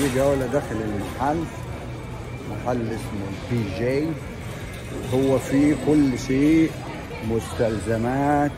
دي جولة داخل المحل محل اسمه البي جي هو فيه كل شيء مستلزمات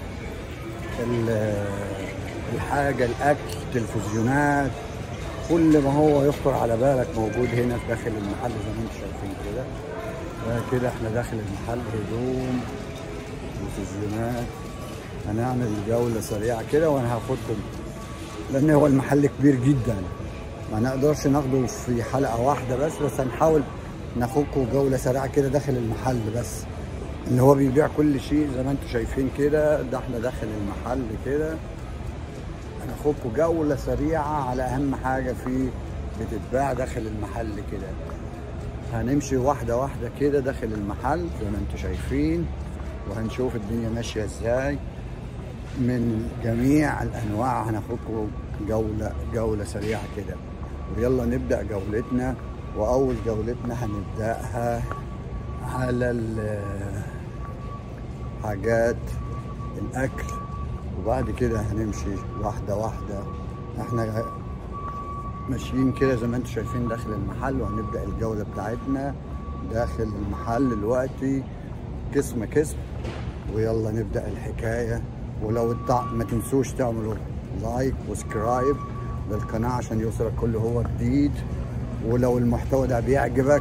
ال- الحاجة الأكل تلفزيونات كل ما هو يخطر على بالك موجود هنا في داخل المحل زي ما انتم شايفين كده ده كده احنا داخل المحل هدوم تلفزيونات هنعمل جولة سريعة كده وانا هاخدكم لان هو المحل كبير جدا ما نقدرش ناخده في حلقة واحدة بس بس هنحاول ناخدكم جولة سريعة كده داخل المحل بس اللي هو بيبيع كل شيء زي ما انتم شايفين كده ده احنا داخل المحل كده هناخدكم جولة سريعة على أهم حاجة فيه بتتباع داخل المحل كده هنمشي واحدة واحدة كده داخل المحل زي ما انتم شايفين وهنشوف الدنيا ماشية ازاي من جميع الأنواع هناخدكم جولة جولة سريعة كده ويلا نبدأ جولتنا وأول جولتنا هنبدأها على ال- حاجات الأكل وبعد كده هنمشي واحدة واحدة احنا ماشيين كده زي ما انتم شايفين داخل المحل وهنبدأ الجولة بتاعتنا داخل المحل دلوقتي قسم قسم ويلا نبدأ الحكاية ولو التع... ما تنسوش تعملوا لايك وسبسكرايب للقناة عشان يوصلك كل هو جديد ولو المحتوى ده بيعجبك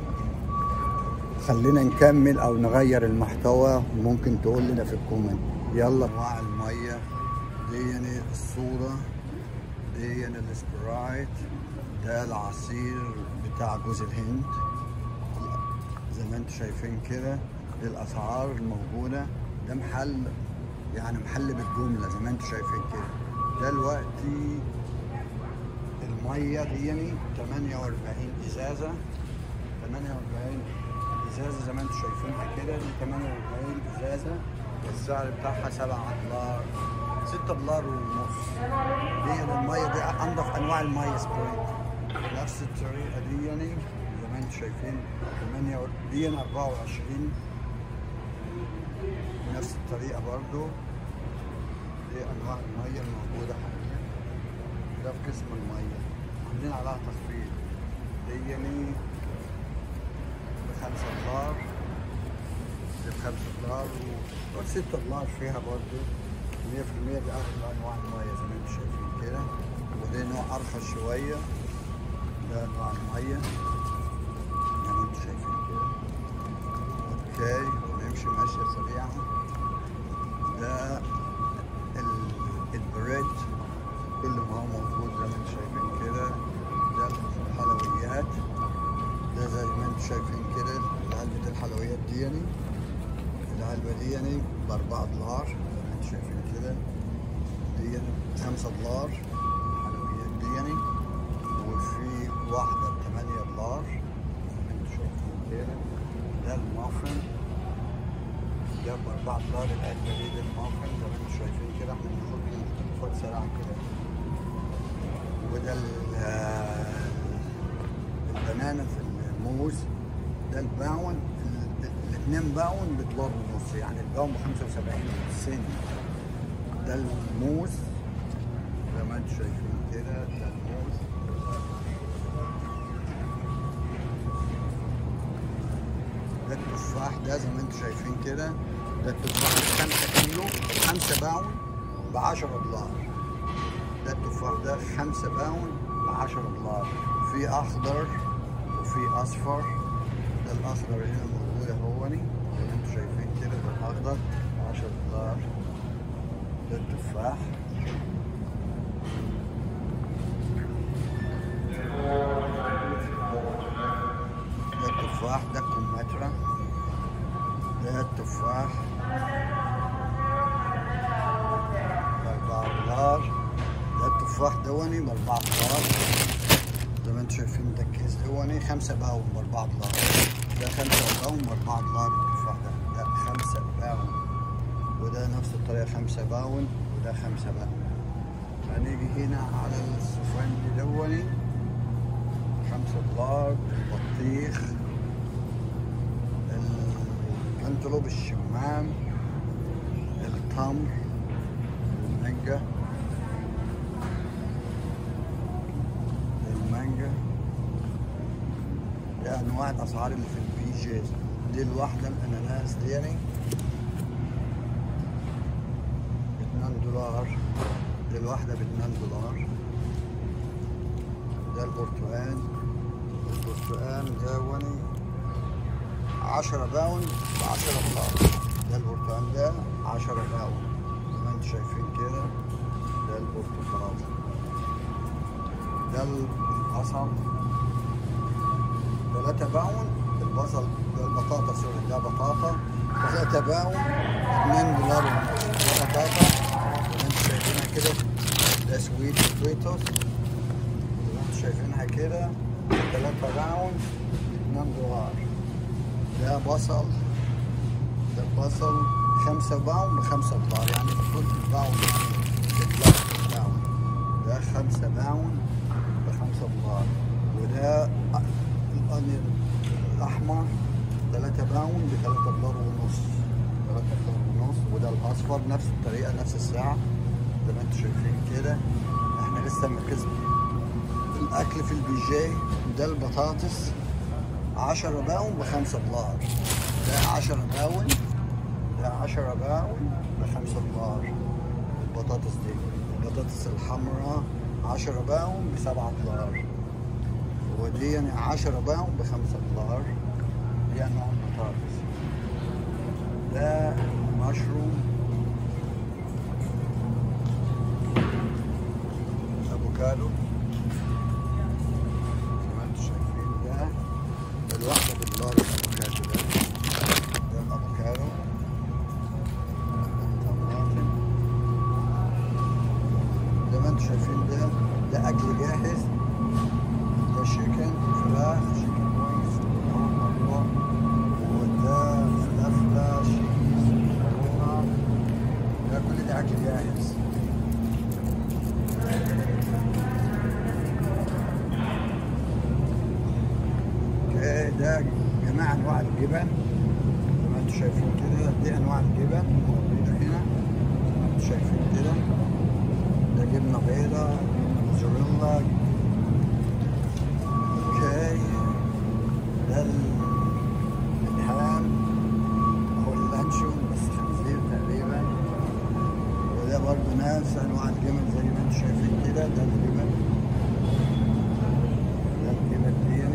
خلينا نكمل او نغير المحتوى ممكن تقول لنا في الكومنت يلا انواع الميه دي يعني الصودا دي يعني السبرايت ده العصير بتاع جوز الهند زي ما انتم شايفين كده دي الاسعار الموجوده ده محل يعني محل بالجمله زي ما انتم شايفين كده ده دلوقتي الميه دي يعني 48 ازازه 48 ازازه زي ما انتم شايفينها كده دي 48 ازازه السعر بتاعها 7 دولار 6 دولار ونص دي الميه دي انضف انواع الميه سبراي نفس الطريقه دي يعني زي ما انتم شايفين 8 دي 24 نفس الطريقه برضو دي انواع الميه الموجوده حاليا ده في قسم الميه عاملين عليها تخفيض دي يعني بخمسة دولار دي بخمسة دولار و ستة دولار فيها برضو مية في المية دي أغلى أنواع المية زي ما انتم شايفين كده ودي نوع أرخص شوية ده أنواع المية زي ما انتم شايفين كده أوكي ونمشي ماشية سريعة ده ال- البريد كل ما هو موجود زي ما انتم شايفين كده ده الحلويات ده زي ما انتم شايفين كده علبة الحلويات دي يعني العلبة دي يعني بأربعة دولار زي ما انتم شايفين كده دي يعني بخمسة دولار الحلويات دي يعني وفي واحدة بثمانية دولار زي ما انتم شايفين كده ده المافن ده بأربعة دولار العلبة دي ده المافن زي ما انتم شايفين كده احنا بناخد مقتطفات سريعة كده وده ال- البنانا في الموز ده الباون ال- الاثنين باون بدولار ونص يعني الباون ب 75 سنت ده الموز زي ما انتم شايفين كده ده الموز ده التفاح ده زي ما انتم شايفين كده ده التفاح 5 كيلو 5 باون ب 10 دولار ده التفاح ده 5 باون ب 10 دولار في اخضر وفي اصفر ده الاخضر هنا موجود اهوني زي ما انتم شايفين كده ده الاخضر 10 دولار ده التفاح ده التفاح ده كمثرى ده التفاح بأربعة دولار ده التفاح دوني بأربعة دولار زي ما انتم شايفين ده الكيس دوني خمسة باون بأربعة دولار ده خمسة باون بأربعة دولار التفاح ده ده خمسة باون وده نفس الطريقة خمسة باون وده خمسة باون هنيجي هنا على السفنج دوني خمسة دولار البطيخ الانتلوب الشمام التمر المانجا المانجا انواع الاسعار اللي في البي جي دي الواحده الاناناس دي يعني ب 2 دولار دي الواحده ب 2 دولار ده البرتقال البرتقال ده وني 10 باوند ب 10 دولار ده البرتقال ده 10 باوند زي ما انتم شايفين كده ده البرتقال ده البصل 3 باوند البصل ده البطاطا سوري ده بطاطا 3 باوند 2 دولار ونص ده بطاطا زي ما انتم شايفينها كده ده سويت بوتيتوس زي ما انتم شايفينها كده 3 باوند 2 دولار ده بصل ده البصل 5 باوند ب 5 دولار يعني كل باوند يعني باوند ده 5 باوند ب 5 دولار وده الأنير الأحمر 3 باوند ب 3 دولار ونص 3 دولار ونص وده الأصفر نفس الطريقة نفس الساعة زي ما انتم شايفين كده احنا لسه مركزين الأكل في البي جي ده البطاطس 10 باوند ب 5 دولار ده 10 باوند ده 10 باوند ب 5 دولار البطاطس دي البطاطس الحمراء 10 باوند ب 7 دولار ودي يعني 10 باوند ب 5 دولار دي انواع البطاطس ده مشروم افوكادو زي ما انتم شايفين ده الواحدة بالدولار الافوكادو ده ده الافوكادو طماطم زي ما انتم شايفين ده ده اكل جاهز ده شيكن فراخ شيكن وينز مرة وده فلافلة شيز مكرونة ده كل ده اكل جاهز اوكي ده جميع انواع الجبن زي ما انتم شايفين كده دي انواع الجبن موجوده هنا زي ما انتم شايفين كده ده جبنه بيضاء جبنه موزاريلا اوكي ده الحمام او اللانشون بس خنزير تقريبا وده برضه نفس انواع الجبن زي ما انتم شايفين كده ده الجبن ده الجبن دي يعني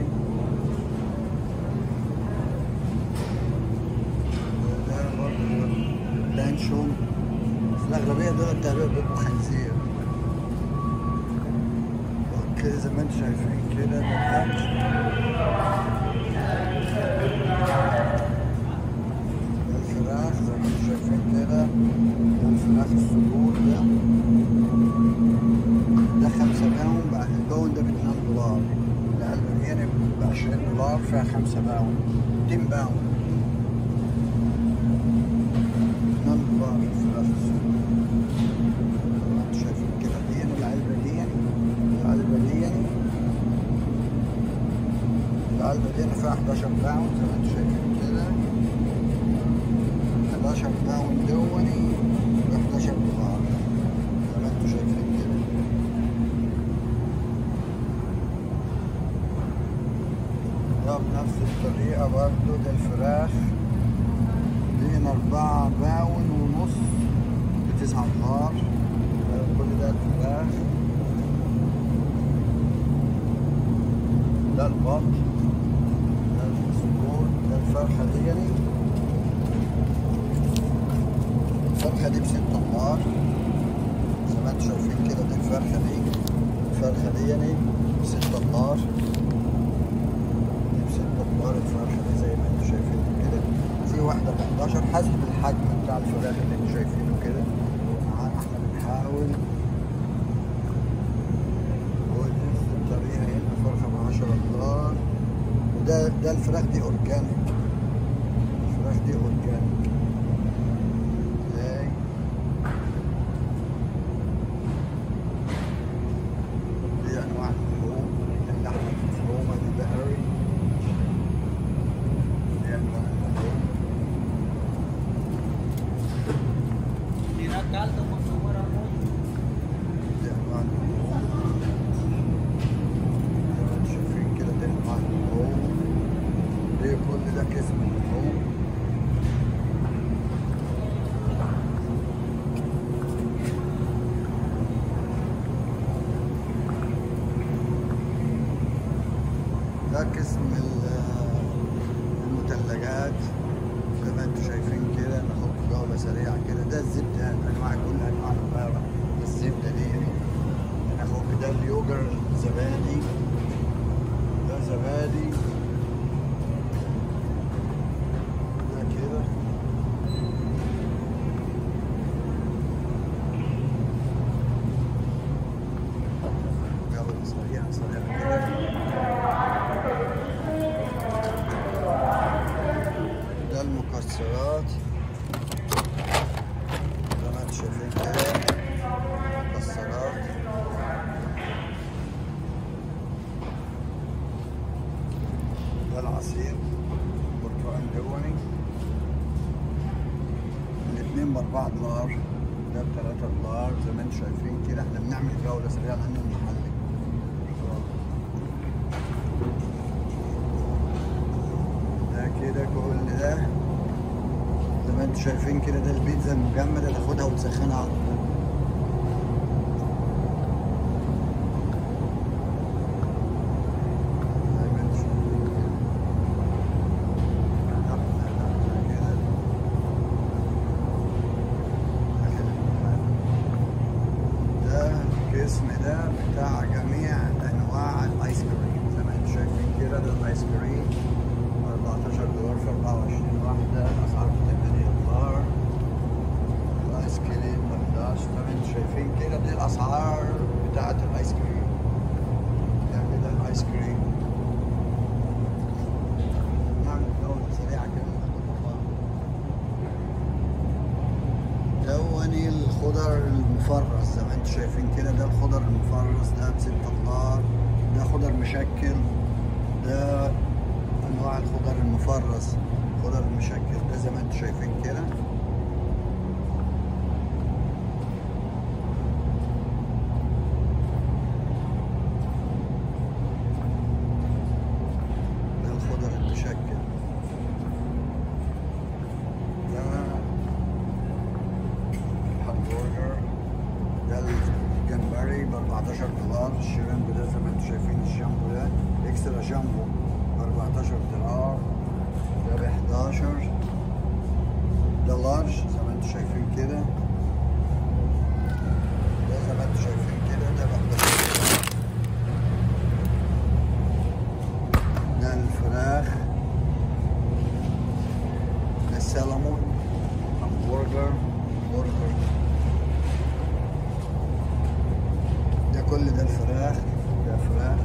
ده برضه لانشون بس الأغلبية دول تقريبا بيبقوا خنزير اوكي زي ما انتم شايفين كده ده الأكل ده الفراخ زي ما انتم شايفين كده ده الفراخ الصدور ده ده خمسة باون بعد الباون ده باتنين دولار الألمانية بعشرين دولار فيها خمسة باون تين باون اتنين دولار الفراخ الصدور زي ما انتم شايفين كده دي العلبة دي العلبة دي العلبة دي فيها 11 باوند زي ما انتم شايفين كده 11 باوند دوني ب 11 دولار زي ما انتم شايفين كده ده بنفس الطريقة برضو ده الفراخ دي 4 باوند ونص ب 9 دولار كل ده الفراخ ده البط ده الصدور ده الفرخة دي يعني الفرخة دي بستة دولار زي ما انتم شايفين كده دي الفرخة دي الفرخة دي يعني بستة دولار دي بستة دولار الفرخة دي زي ما انتم شايفين كده في واحدة ب 11 حسب الحجم بتاع الفراخ اللي انتم شايفينه كده معانا احنا بنحاول ونفس الطريقة هنا فرخة ب 10 دولار وده ده الفراخ دي اورجانيك الفراخ دي اورجانيك ازاي دي انواع اللحوم اللحمة المفرومة دي بقري دي انواع اللحوم دي انواع اللحوم زي ما انتم شايفين كده دي انواع اللحوم مكسرات زي ما انتم شايفين كده مكسرات ده العصير برتقال لوني الاتنين بأربعة دولار ده بتلاتة دولار زي ما انتم شايفين كده احنا بنعمل جولة سريعة لأن المحل ده كده كل ده زي ما انتم شايفين كده ده البيتزا المجمدة تاخدها وتسخنها على طول زي ما انتم شايفين كده. نقلة نقلة كده. داخل المحل. ده القسم ده بتاع جميع انواع الايس كريم زي ما انتم شايفين كده ده الايس كريم 14 دولار في 24 واحده الاسعار ب 8 دولار الايس كريم برداش زي ما انتم شايفين كده دي الاسعار بتاعت الايس كريم ده كده الايس كريم نعمل جولة سريعة كده دوني الخضر المفرز زي ما انتم شايفين كده ده الخضر المفرز ده ب 6 دولار ده خضر مشكل ده انواع الخضر المفرز خضر المشكل ده زي ما انتم شايفين كده ده الخضر المشكل ده الهمبرجر ده الجمبري ب 14 دولار الشريمب ده زي ما انتم شايفين الجامبو ده اكسترا جامبو ب 14 دولار ده ب 11 ده لارج زي ما انتم شايفين كده ده زي ما انتم شايفين كده ده ب 11 دولار ده الفراخ ده السلمون همبرجر برجر ده كل ده الفراخ ده فراخ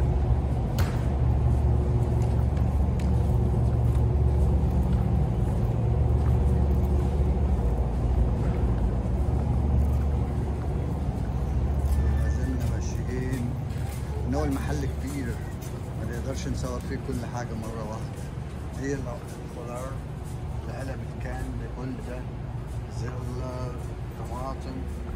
ما زلنا ماشيين ان هو المحل كبير ما نقدرش نصور فيه كل حاجه مره واحده دي الخضار العلب الكان ده كل ده زر طماطم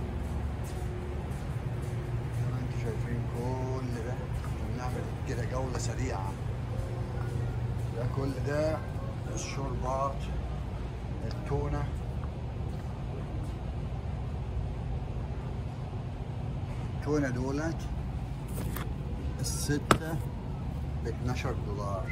زي ما انتم شايفين كل ده بنعمل كده جولة سريعة ده كل ده الشوربات التونة التونة دولت الستة ب 12 دولار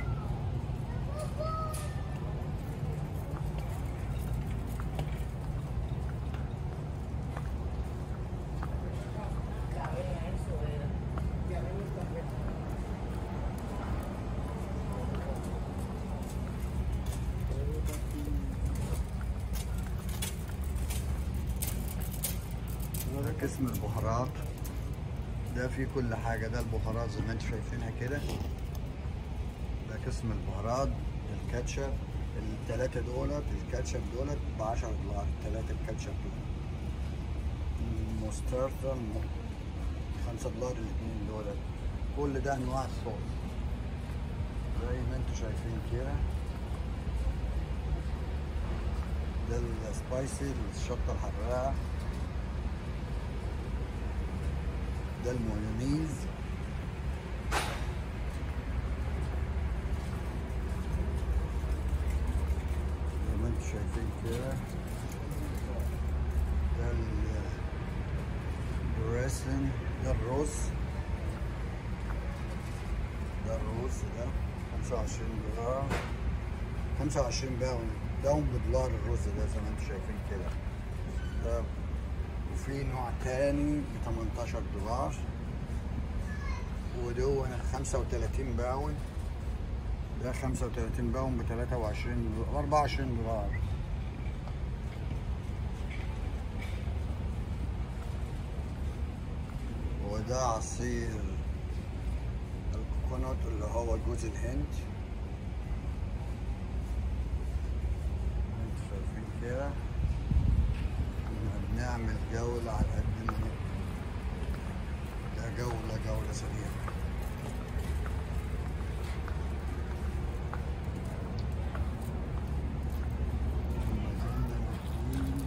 ده قسم البهارات ده فيه كل حاجة ده البهارات زي ما انتم شايفينها كده ده قسم البهارات الكاتشب التلاتة دولت الكاتشب دولت ب 10 دولار التلاتة الكاتشب دولت المستردة الم- خمسة دولار الاتنين دولت كل ده انواع الصوص زي ما انتم شايفين كده ده السبايسي الشطة الحراقة ده المايونيز زي ما انتم شايفين كده ده ال- الدريسن ده الرز ده الرز ده 25 دولار 25 باون باون بدولار الرز ده زي ما انتم شايفين كده ده وفي نوع تاني ب 18 دولار ودون 35 باون ده 35 باون ب 23 دولار 24 دولار وده عصير الكوكونات اللي هو جوز الهند انتوا شايفين كده إحنا بنعمل جولة على قد ما نقدر. ده جولة جولة سريعة ما زلنا ماشيين.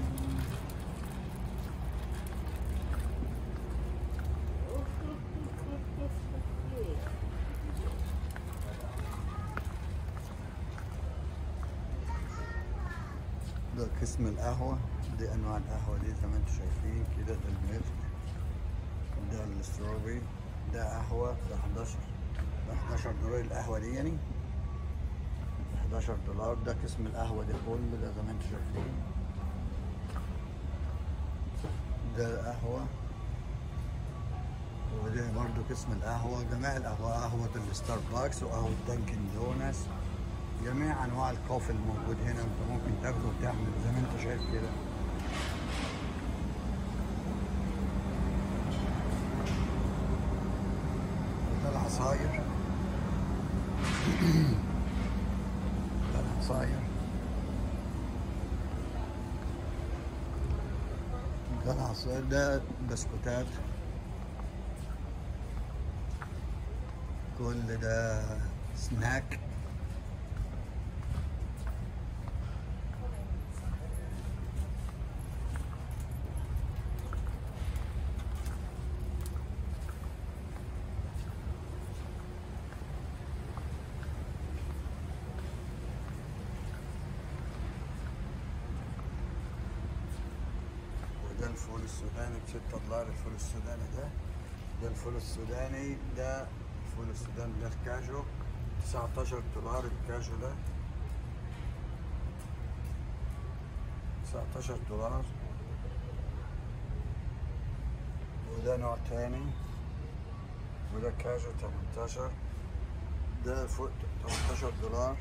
ده قسم القهوة دي أنواع القهوة دي زي ما انتم شايفين كده ده الميلك ده الستروبري ده قهوة ده 11 ده 11 دولار القهوة دي يعني 11 دولار ده قسم القهوة دي كله ده زي ما انتم شايفين ده القهوة وده برضو قسم القهوة جميع القهوة قهوة الستاربكس وقهوة دانكن دونتس جميع انواع الكوفي الموجود هنا انت ممكن تاخده وتعمل زي ما انت شايف كده وده العصاير ده العصاير ده العصاير ده بسكوتات كل ده سناك وده الفول السوداني ب 6 دولار الفول السوداني ده ده الفول السوداني ده الفول السوداني ده الكاجو 19 دولار الكاجو ده 19 دولار وده نوع تاني وده كاجو 18 ده الفول 18 دولار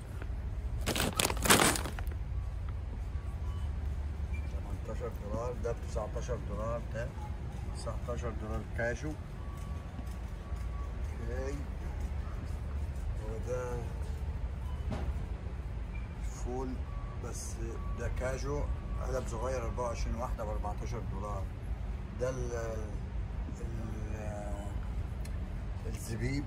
18 دولار ده ب 19 دولار ده 19 دولار كاجو اوكي وده فول بس ده كاجو علب صغير 24 واحدة ب 14 دولار ده ال ال الزبيب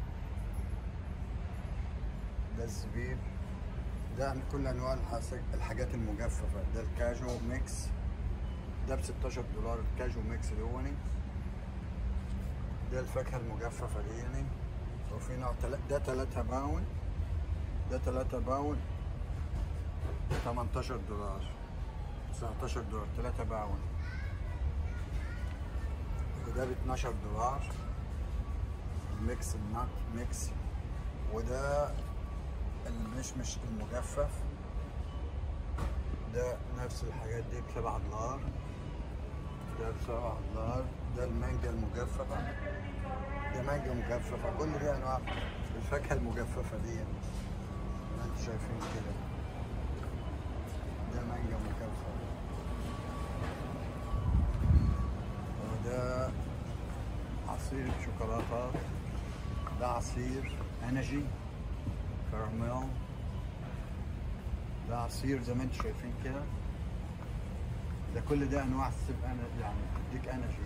ده الزبيب ده من كل انواع الحاس- الحاجات المجففه ده الكاجو ميكس ده ب 16 دولار الكاجو ميكس دوني ده الفاكهه المجففه دي يعني وفي نوع تل... ده 3 باون ده 3 باون 18 دولار 19 دولار 3 باون وده ب 12 دولار ميكس النات ميكس وده المشمش المجفف ده نفس الحاجات دي بسبعة دولار ده بسبعة دولار ده المانجا المجففة ده مانجا مجففة كل دي أنواع الفاكهة المجففة دي زي ما انتوا شايفين كده ده مانجا مجفف وده عصير شوكولاتة ده عصير انرجي كراميل ده عصير زي ما انتم شايفين كده ده كل ده انواع السب انا يعني بتديك انرجي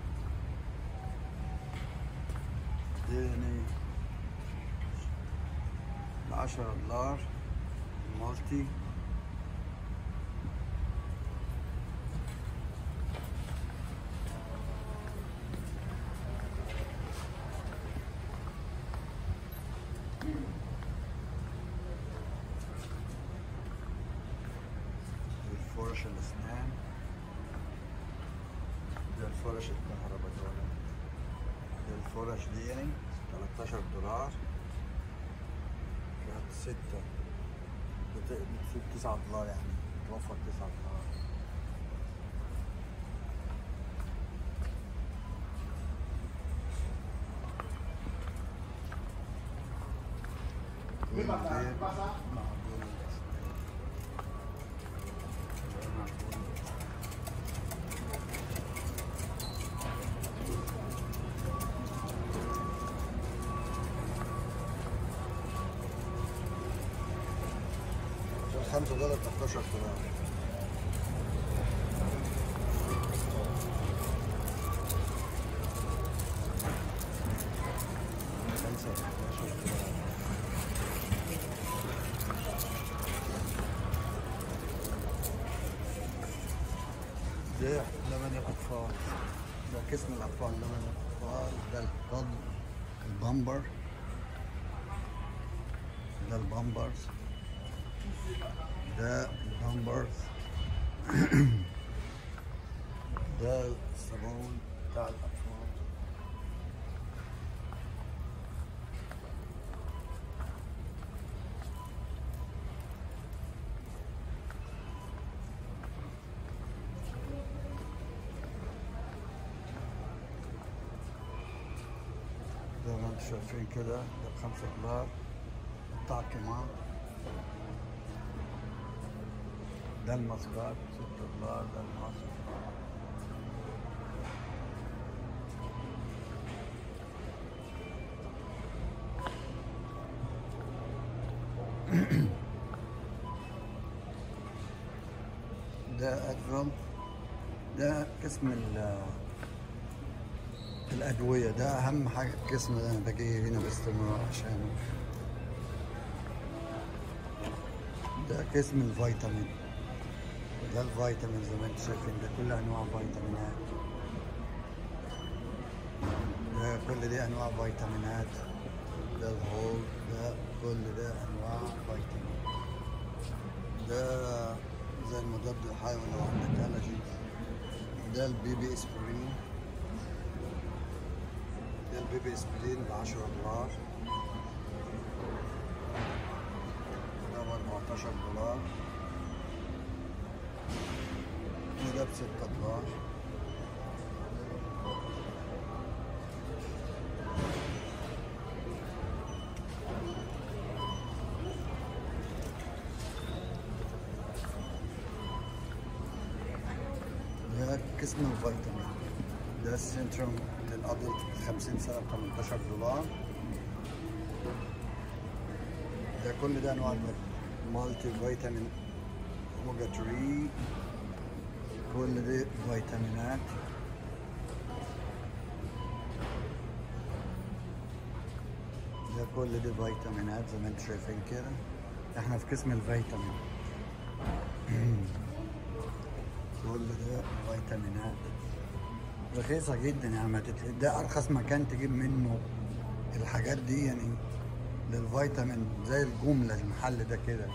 دي يعني ب 10 دولار مالتي الفرش الاسنان ده الفرش الكهرباء دول ده الفرش دي يعني 13 دولار كانت ستة بت- بتسيب 9 دولار يعني توفر 9 دولار كل دي معجون الأسنان ده معجون الأسنان الخمسة دولار 13 دولار ده لبن الأطفال ده قسم الأطفال لبن الأطفال ده القض البامبر ده البامبرز ده البامبرز ده الصابون بتاع الأطفال زي ما انتم شايفين كده ده بخمسة دولار بتاع كمان ده الماسكات ستة دولار ده الماسك ده أدفل ده قسم ال الأدوية ده أهم حاجة القسم ده أنا باجي هنا باستمرار عشانه ده قسم الفيتامين ده الفيتامين زي ما انتم شايفين ده كل أنواع فيتامينات ده كل دي أنواع فيتامينات ده الهول ده كل ده أنواع فيتامين ده زي المضاد الحيوي لو عندك ألرجي ده البي بي اسبرين ده البيبي اسبرين ب 10 دولار ده ب 14 دولار وده ب 6 دولار ده قسم الفيتامين ده السنتروم للأدلت 50 سنة ب 18 دولار ده كل ده أنواع المالتي فيتامين أوميجا 3 كل دي فيتامينات ده كل دي فيتامينات زي ما انتم شايفين كده احنا في قسم الفيتامين كل ده فيتامينات رخيصة جدا يعني ما تتل... ده أرخص مكان تجيب منه الحاجات دي يعني للفيتامين زي الجملة المحل ده كده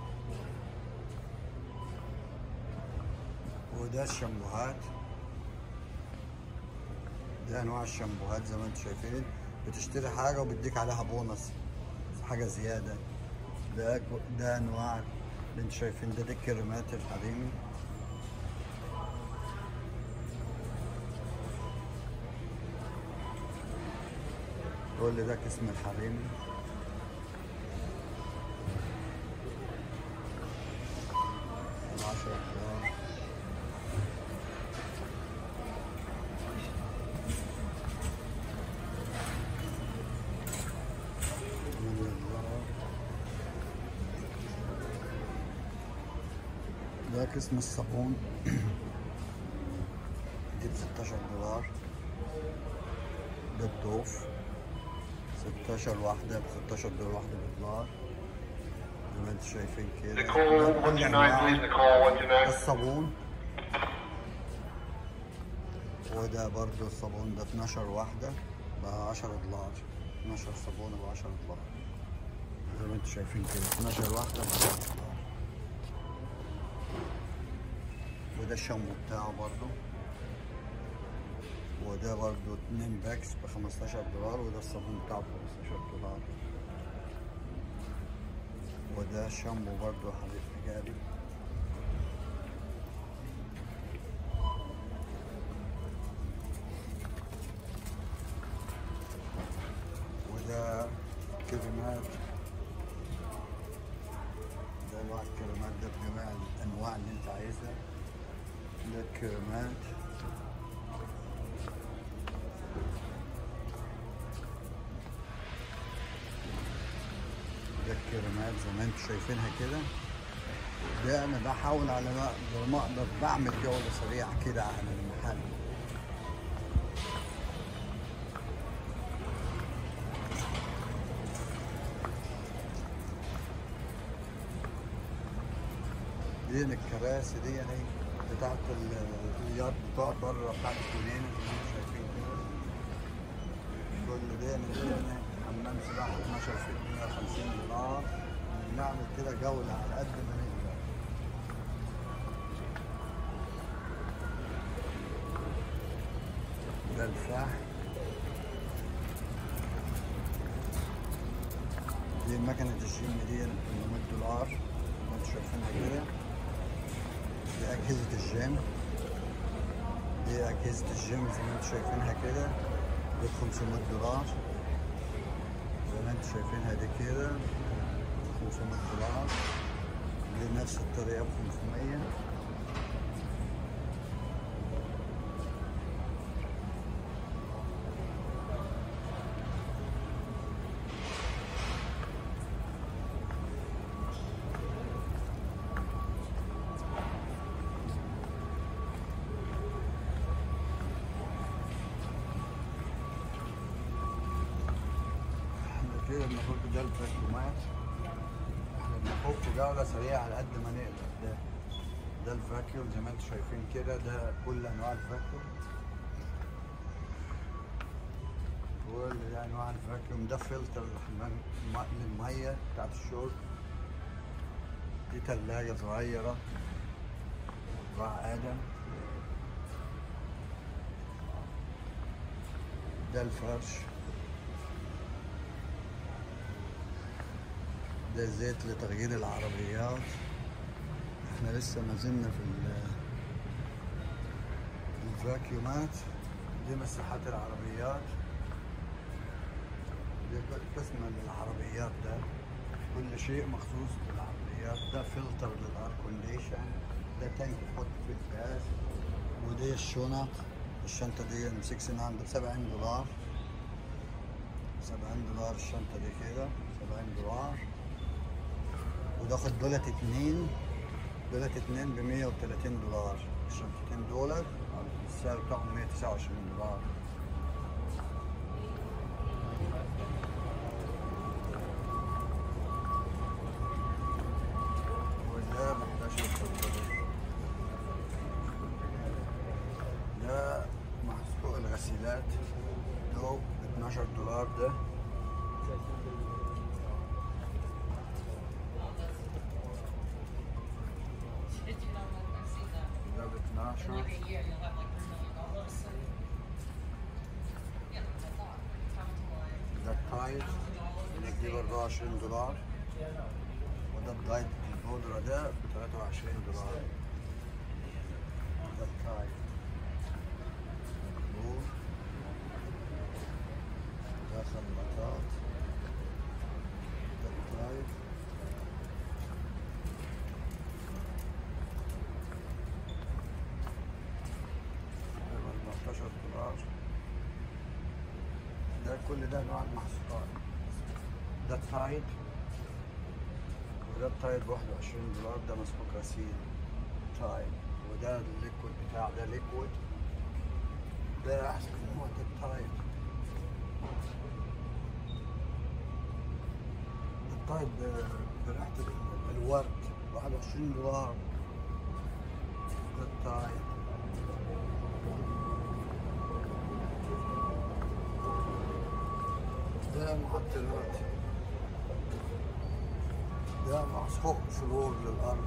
وده الشامبوهات ده أنواع الشامبوهات زي ما انتم شايفين بتشتري حاجة وبيديك عليها بونص حاجة زيادة ده ده أنواع اللي انتم شايفين ده دي الكريمات الحريمي كل ده قسم الحريمي العشرة دولار ثمانية دولار ده قسم الصابون دي ب 16 دولار ده الدوف 16 واحدة ب 16 دولار واحدة بدولار زي ما انتم شايفين كده Nicole, ده one كل two nine, أنواع please. Nicole, one two nine. الصابون وده برضو الصابون ده 12 واحدة ب 10 دولار 12 صابونة ب 10 دولار زي ما انتم شايفين كده 12 واحدة ب 10 دولار وده الشامبو بتاعه برضو وده برضو 2 باكس ب 15 دولار وده الصابون بتاعه ب 15 دولار وده شامبو برضو حبيب حجابي وده كريمات ده انواع الكريمات ده بجميع الانواع اللي انت عايزها ده الكريمات ده الكريمات زي ما انتم شايفينها كده ده انا بحاول على ما اقدر ما اقدر بعمل جوله سريعه كده عن المحل دي الكراسي دي اهي بتاعت اليارد بتقعد بره بتاعت الجنينه زي ما انتم شايفين كده كل ده نزلنا حمام سباحه 12 فيت 150 دولار نعمل كده جوله على قد ما نقدر ده الفحم دي مكنة الجيم دي 800 دولار زي ما انتم شايفينها كده دي أجهزة الجيم دي أجهزة الجيم زي ما انتم شايفينها كده دي 500 دولار زي ما انتم شايفينها دي كده 500 دولار دي نفس الطريقة ب 500 احنا كده بناخد ده الفاكيومات احنا بناخد جولة سريعة على قد ما نقدر ده ده الفاكيوم زي ما انتم شايفين كده ده كل انواع الفاكيوم كل ده انواع الفاكيوم ده فلتر الحمام الم- للمية بتاعت الشرب دي تلاجة صغيرة راح آدم ده الفرش ده زيت لتغيير العربيات احنا لسه ما زلنا في ال- في الفاكيومات دي مساحات العربيات دي قسم للعربيات ده كل شيء مخصوص بالعربيات ده فلتر للار كونديشن ده تانك تحط فيه الغاز ودي الشنط الشنطة دي ام 6 عند 70 دولار 70 دولار الشنطة دي كده 70 دولار وداخل دولت اتنين دولت اتنين ب 130 دولار الشنطتين دولت السعر بتاعهم 129 دولار وده ب 11 دولار ده محصول الغسيلات ده ب 12 دولار ده Did you know when I see that? ده ب In 12 like a year, you'll have like three million dollars. Yeah, that's what I thought. Time to like ده التايد اللي دي برضه 20 دولار وده الدايت البودرة ده ب 23 دولار ده التايد مقبول ده خلاطات ده التايد ده ب 14 دولار ده كل ده انواع المحصولات ده التايد وده التايد ب 21 دولار ده مسحوق غسيل تايد وده الليكويد بتاع ده ليكويد ده احسن نوع ده التايد التايد ب- بريحة ال- الورد 21 دولار ده التايد ده معطلات ده مسحوق فلور للأرض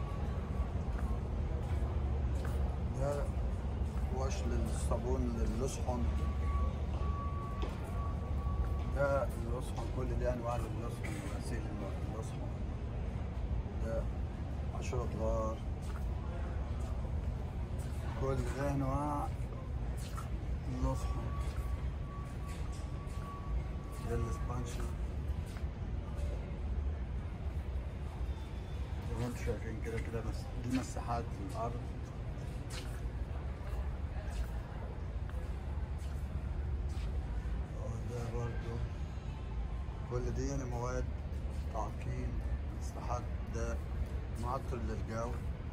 ده وش للصابون للصحن ده اللصحن كل دي أنواع للصحن غسيل اللصحن ده عشرة دولار كل ده أنواع اللصحن ده الاسبانشن زي ما انتم شايفين كده كده بس دي مساحات الارض وده برضو كل دي يعني مواد تعقيم مساحات ده معطر للجو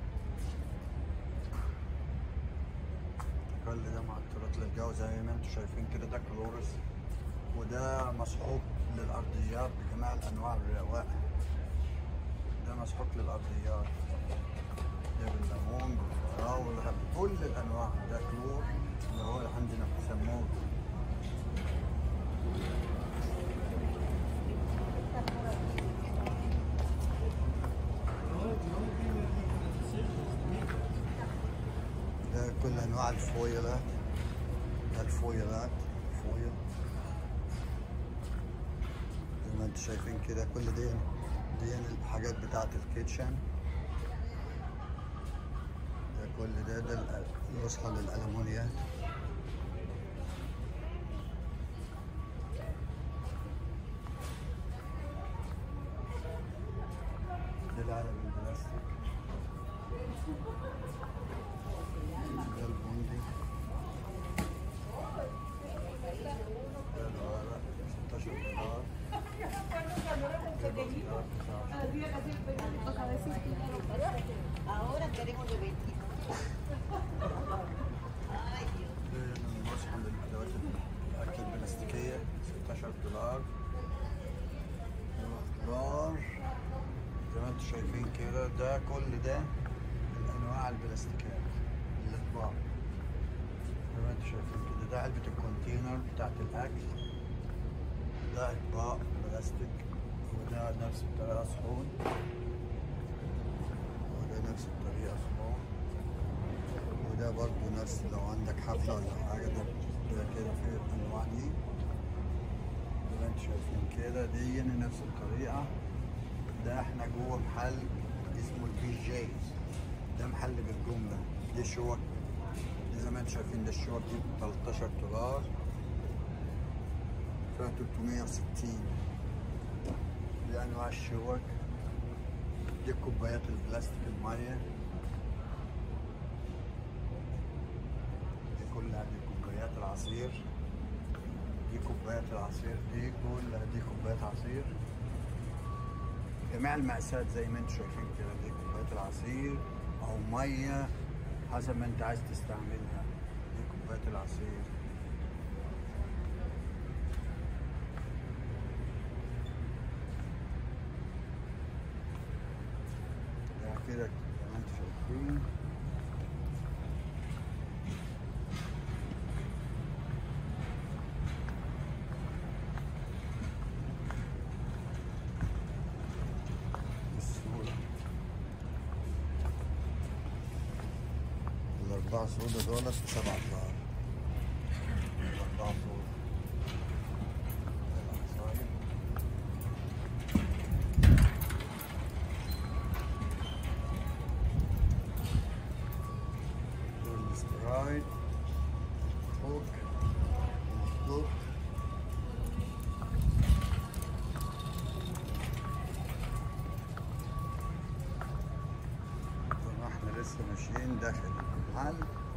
كل ده معطرات للجو زي ما انتم شايفين كده ده كلورس وده مسحوق للأرضيات بجميع الأنواع الروائح ده مسحوق للأرضيات ده بالليمون بالفراولة اول كل الانواع ده كلور اللي هو عندنا بيسموه ده كل انواع الفويلات ده الفويلات فويل زي ما انتم شايفين كده كل دي دي الحاجات بتاعت الكيتشن ده كل ده ده ال- الوصحة للألمونيات ده العلب البلاستيك ده البوندي ده الورق 16 دولار ده الدولار 19 Ahora queremos de 20. Ay, Dios. المصحف للأدوات الأكل البلاستيكية 16 دولار دولار زي ما انتم شايفين كده ده كل ده الأنواع البلاستيكية الأطباق زي ما انتم شايفين كده ده علبة الكونتينر بتاعت الأكل ده أطباق بلاستيك وده نفس الطريقة صحون وده نفس الطريقة صحون وده برضو نفس لو عندك حفلة ولا حاجة ده ده كده في الأنواع دي زي ما انتم شايفين كده دي نفس الطريقة ده احنا جوه محل اسمه البي جيز ده محل بالجملة دي شوك دي زي ما انتم شايفين ده الشوك دي ب 13 دولار فيها 360 دي أنواع الشوك دي كوبايات البلاستيك المية دي كلها دي كوبايات العصير دي كوبايات العصير دي كلها دي كوبايات عصير جميع المقاسات زي ما انتم شايفين كده دي كوبايات العصير او ميه حسب ما انت عايز تستعملها دي كوبايات العصير ده كده زي ما انتم شايفين بالسهولة الأربعة سودا دولار بسبعة دولار الأربعة سودا العصاير دول السبرايت كوك الكوك طبعا احنا لسه ماشيين داخل المحل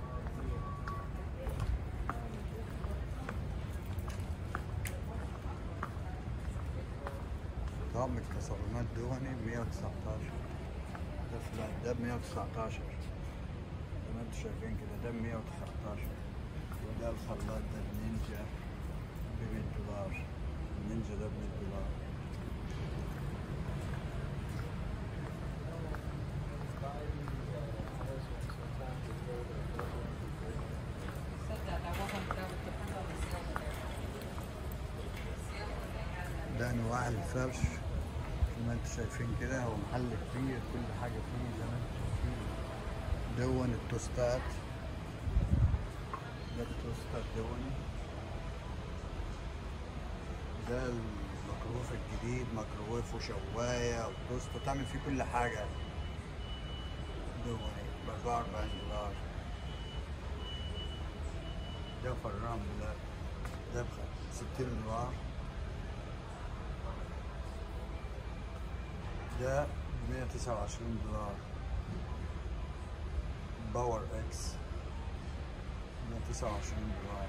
طعم الكسرونات دوني 119 ده فلات ده ب 119 زي ما انتم شايفين كده ده ب 119 وده الخلاط ده النينجا ب 100 دولار النينجا ده ب 100 دولار Said that I wasn't there with the front of the sale there. ده انواع الفرش زي ما انتم شايفين كده هو محل كبير كل حاجه فيه زي ما انتم شايفين دون التوستات ده التوستات دوني ده الميكروويف الجديد ميكروويف وشوايه وتوست وتعمل فيه كل حاجه دوني ب 44 دولار ده فران بلاك ده ب 60 دولار ده ب 129 دولار باور اكس 129 دولار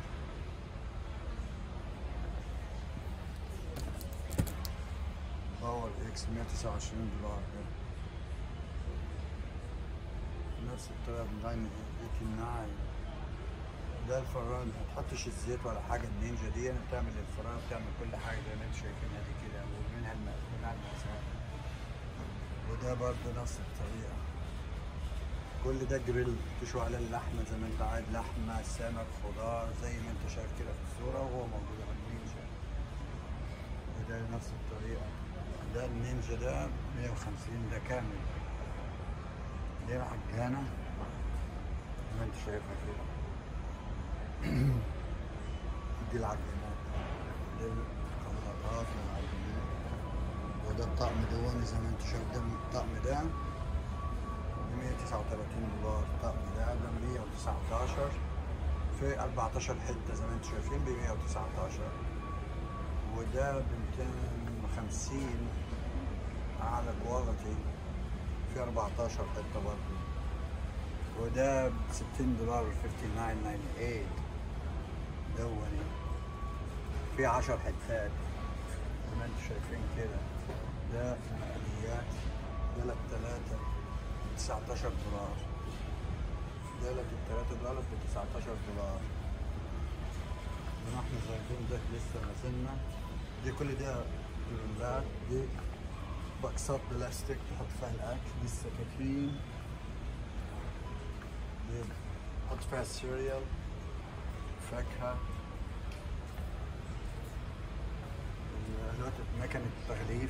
باور اكس 129 دولار ده نفس الطريقة بنغني 89 ده الفران ما تحطش الزيت ولا حاجة النينجا دي يعني بتعمل الفران بتعمل كل حاجة زي ما انتم شايفينها دي كده ومنها الم- منها المقاسات وده برضه نفس الطريقة كل ده جريل تشوي على اللحمه زي ما انت عايز لحمه سمك خضار زي ما انت شايف كده في الصوره وهو موجود على النينجا وده نفس الطريقه ده النينجا ده 150 ده كامل دي العجانه زي ما انت شايفها كده دي العجينات دي الخلاطات والعجينات وده الطقم ده زي ما انت شايف ده الطقم ده ب 139 دولار الطقم ده ده 119 في 14 حته زي ما انتم شايفين ب 119 وده ب 250 اعلى كواليتي في 14 حته برضه وده ب 60 دولار 59.98 دوني في 10 حتات زي ما انتم شايفين كده ده مقليات ده لك 3 19 دولار ده لك التلاتة دولار ب 19 دولار زي ما احنا شايفين ده لسه ما زلنا دي كل ده جريلات دي بكسات بلاستيك تحط فيها الاكل دي السكاكين دي تحط فيها السيريال فاكهة دلوقتي مكنة تغليف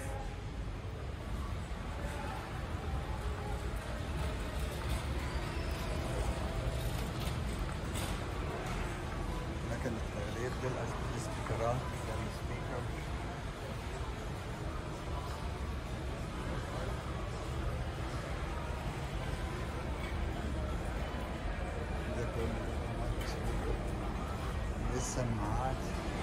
مكنة تغليف دي الأس- السبيكرات ده السبيكر ده كله سبيكر دي السماعات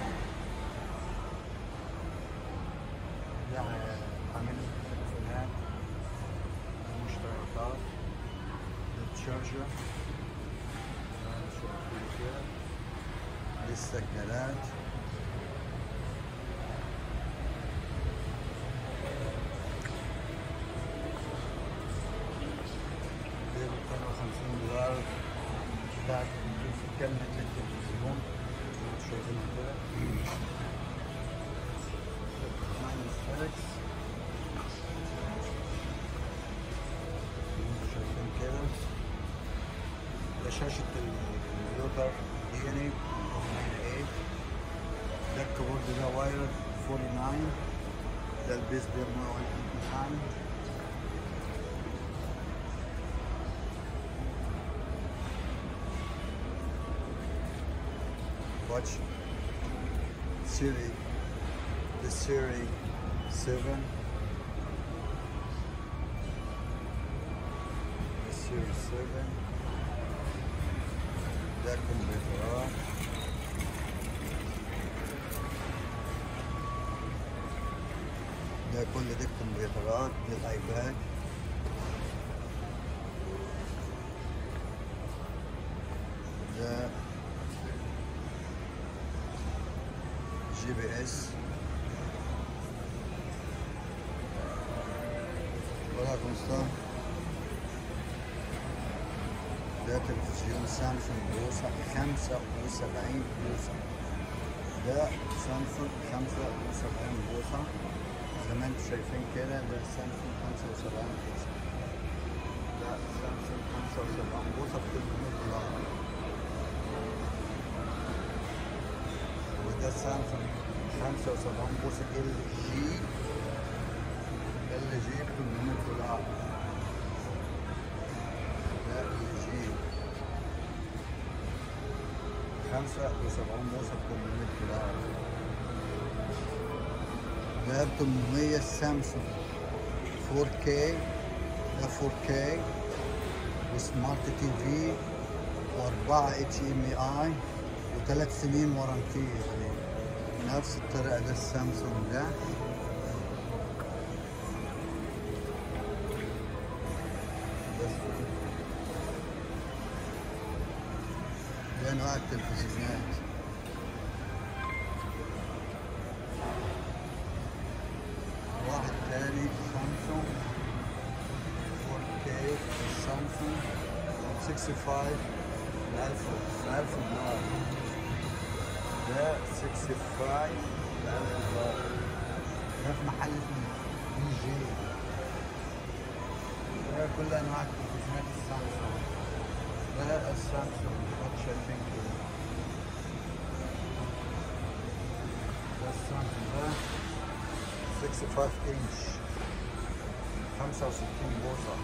دي ع- عامل التليفونات المشتركات ده التشارجر ده شايفين كده دي السجالات دي ب 250 دولار بتاعت كلمة التلفزيون انتوا شايفينها كده ماينس فيلكس انتوا شايفين كده ده شاشة الكمبيوتر دي يعني 98 ده الكيبورد ده وايرد 49 ده البيس بير 129 watch Siri the Siri 7 the Siri 7 ده كمبيوترات ده كل دي الكمبيوترات دي الايباد ده جي بي اس وعليكم السلام ده تلفزيون سامسونج بوصة 75 بوصة ده سامسونج 75 بوصة زي ما انتم شايفين كده ده سامسونج 75 بوصة ده سامسونج 75 بوصة ب 300 دولار وده سامسونج 75 بوصة ال جي ال جي ب 800 دولار ده ال جي 75 بوصة ب 800 دولار ده ب 800 سامسونج 4K ده 4K وسمارت تي في وأربعة اتش ام اي وثلاث سنين ورنتي يعني نفس الطريقة ده السامسونج ده ده انواع التلفزيونات واحد تاني سامسونج 4K سامسونج 65 ب 1000 ب 1000 دولار ده 65 ب 1000 دولار ده في محل دي جي ده كل انواع التلفزيونات السامسونج سامسونج اللي شايفين كده ده السامسونج ده 65 انش 65 بوصة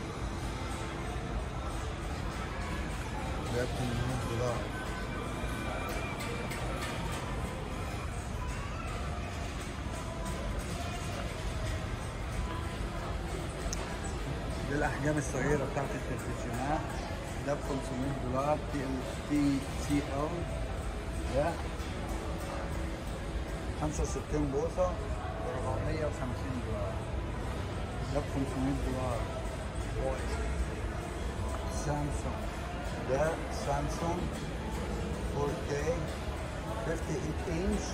ده 800 دولار دي الأحجام الصغيرة بتاعت التلفزيونات ده ب 500 دولار تي ال تي سي ال ده 65 بوصة ب 450 دولار ده ب 500 دولار سامسونج ده سامسونج 4K 58 انش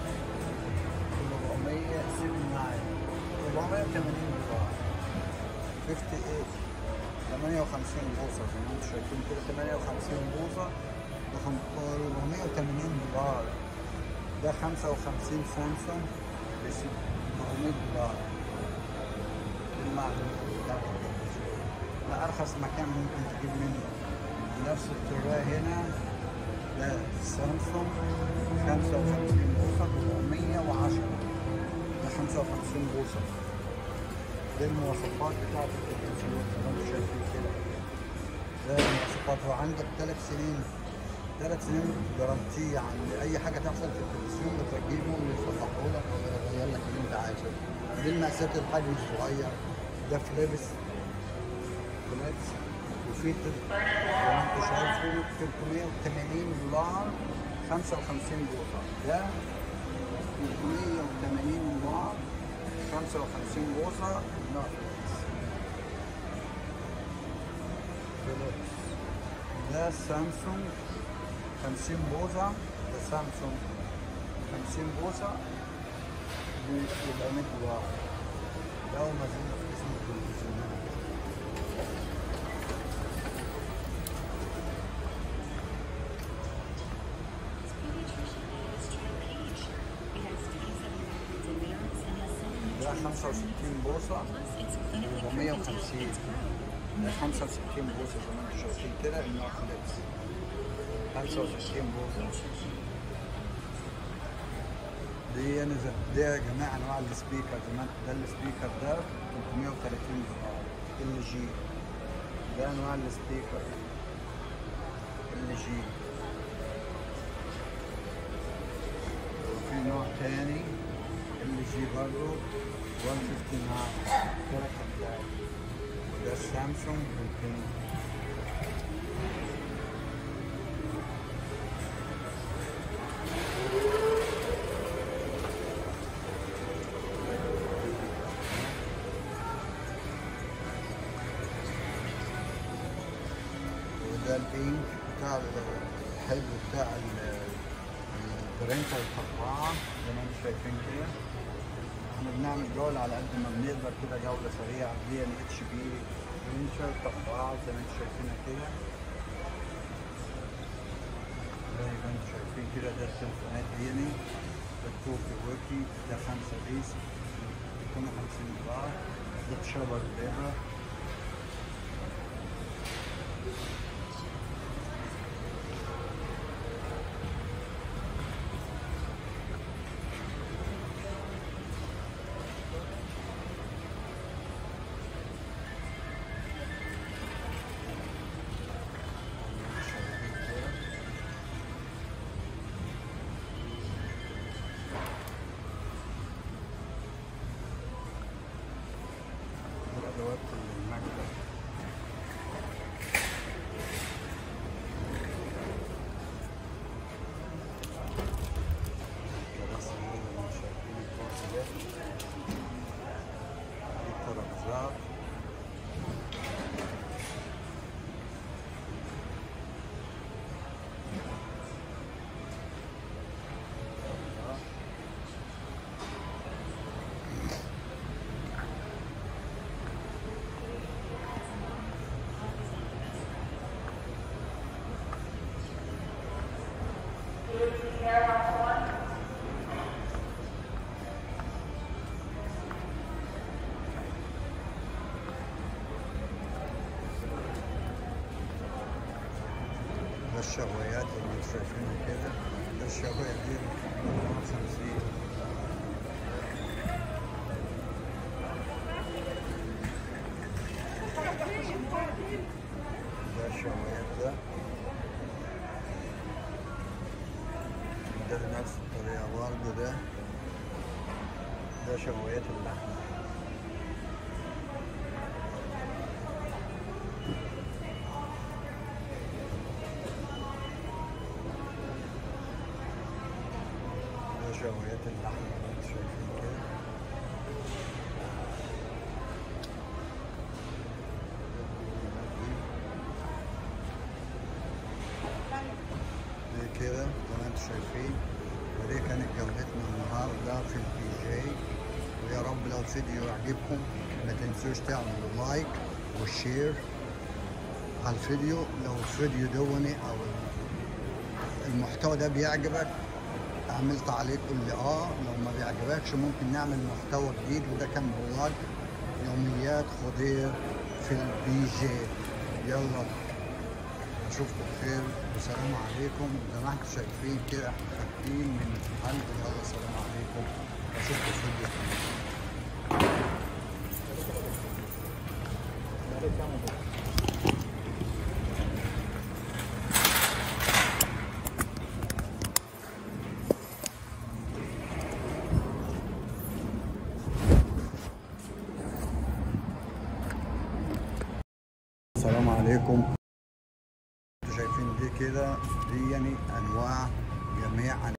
479 480 دولار 58 58 بوصة زي ما انتم شايفين كده 58 بوصة ب 480 دولار ده 55 سامسونج ب 400 دولار المعلومات بتاعت التلفزيون ده أرخص مكان ممكن تجيب منه نفس التراي هنا ده سامسونج 55 بوصة ب 410 ده 55 بوصة دي المواصفات بتاعت التلفزيون زي ما انتم شايفين كده ده المواصفات هو عندك ثلاث سنين ثلاث سنين جارانتي يعني اي حاجه تحصل في التلفزيون بتجيبه ويصلحوا لك او يغير لك اللي انت عايزه دي المقاسات الحجم الصغير ده فليبس فليبس وفي تل- زي ما انتم شايفين 380 دولار 55 بوصه ده 380 دولار 55 بوصة لا فيليبس ده سامسونج 50 بوصة ده سامسونج 50 بوصة ب 400 دولار ده ما زلنا في اسم التلفزيونات ده 65 بوصة 450 ده 65 بوصة زي ما انتم شايفين كده النوع فليكس 65 بوصة دي انا زي- ده يا جماعة انواع السبيكر زي ما انت- ده السبيكر ده 330 دولار ال جي ده انواع السبيكر ال جي وفي نوع تاني ال جي برضه 159 ثلاث أمثال ده سامسونج ممكن وده البينك بتاع الحلو بتاع البرنتر الطباعة زي ما انتم شايفين كده احنا بنعمل جولة على قد ما بنقدر كده جولة سريعة دي ال اتش بي برنتر طباعة زي ما انتم شايفينها كده زي ما انتم شايفين كده ده التليفونات ديني ده التوكي ووكي ده خمسة بيس 250 دولار ده تشابر ليبر أدوات المكتب الكراسي هنا اللي شايفين الكراسي ده دي الترابيزات ده الشوايات اللي انتوا شايفينها كده ده الشواية دي 50 ده الشوايات ده ده نفس الطريقة برضه ده ده شوايات اللحمة ده شوايات اللحمة اللي انتوا شايفين كده دي كده زي ما انتوا شايفين ودي كانت جولتنا النهارده في البي جي ويا رب لو الفيديو يعجبكم ما تنسوش تعملوا لايك وشير على الفيديو لو الفيديو دوني او المحتوى ده بيعجبك اعمل تعليق قول لي اه لو ما بيعجبكش ممكن نعمل محتوى جديد وده كان بلوج يوميات خضير في البي جي يلا اشوفكم بخير والسلام عليكم زي ما انتم شايفين كده احنا خارجين من المحل يلا السلام عليكم اشوفكم في فيديو تاني السلام عليكم انتوا شايفين دي كده دي يعني انواع جميع